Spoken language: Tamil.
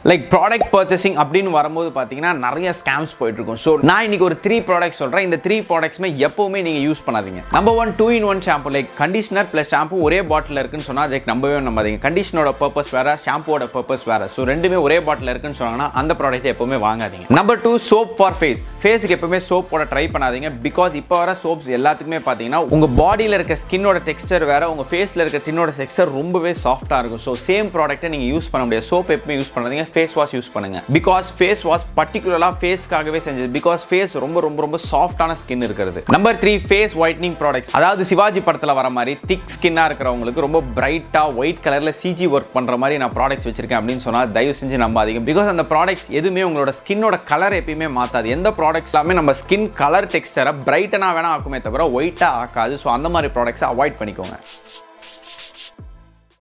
லைக் ப்ராடக்ட் பர்ச்சேசிங் அப்படின்னு வரும்போது பார்த்தீங்கன்னா நிறைய ஸ்கேம்ஸ் போயிட்டு இருக்கும் ஸோ நான் இன்னைக்கு ஒரு த்ரீ ப்ராடக்ட் சொல்கிறேன் இந்த த்ரீ ப்ராடக்ட்ஸ்மே எப்பவுமே நீங்கள் யூஸ் பண்ணாதீங்க number one two in one shampoo like conditioner plus shampoo ஒரே பாட்டில் இருக்குன்னு சொன்னால் அதுக்கு நம்பவே நம்பாதீங்க கண்டிஷனோட பர்பஸ் வேற ஷாம்புவோட பர்பஸ் வேற ஸோ ரெண்டுமே ஒரே பாட்டில் இருக்குன்னு சொன்னாங்கன்னா அந்த ப்ராடக்ட் எப்பவுமே வாங்காதீங்க number two soap for face ஃபேஸுக்கு எப்பவுமே சோப் போட ட்ரை பண்ணாதீங்க பிகாஸ் இப்போ வர சோப்ஸ் எல்லாத்துக்குமே பார்த்தீங்கன்னா உங்கள் பாடியில் இருக்க ஸ்கின்னோட டெக்ஸ்டர் வேற உங்கள் ஃபேஸில் இருக்க ஸ்கின்னோட டெக்ஸ்டர் ரொம்பவே சாஃப்டாக இருக்கும் ஸோ சேம் ப்ராடக்ட்டை நீங்கள் யூஸ் பண்ண முடியாது சோப் எப்பவுமே யூஸ் பண்ணாதீங்க ஃபேஸ் வாஷ் யூஸ் பண்ணுங்க பிகாஸ் ஃபேஸ் வாஷ் பர்டிகுலராக ஃபேஸ்க்காகவே செஞ்சது பிகாஸ் ஃபேஸ் ரொம்ப ரொம்ப ரொம்ப சாஃப்டான ஸ்கின் இருக்கிறது number three face whitening products அதாவது சிவாஜி படத்தில் வர மாதிரி திக் ஸ்கின்னாக இருக்கிறவங்களுக்கு ரொம்ப பிரைட்டாக ஒயிட் கலரில் சிஜி ஒர்க் பண்ணுற மாதிரி நான் ப்ராடக்ட்ஸ் வச்சிருக்கேன் அப்படின்னு சொன்னால் தயவு செஞ்சு நம்பாதீங்க பிகாஸ் அந்த ப்ராடக்ட்ஸ் எதுவுமே உங்களோட ஸ்கின்னோட கலர் எப்பயுமே மாற்றாது எந்த ப்ராடக்ட்ஸ் எல்லாமே நம்ம ஸ்கின் கலர் டெக்ஸ்டரை பிரைட்டனாக வேணா ஆக்குமே தவிர ஒயிட்டாக ஆக்காது ஸோ அந்த மாதிரி ப்ராடக்ட்ஸை அவாய்ட் பண்ணிக்கோங்க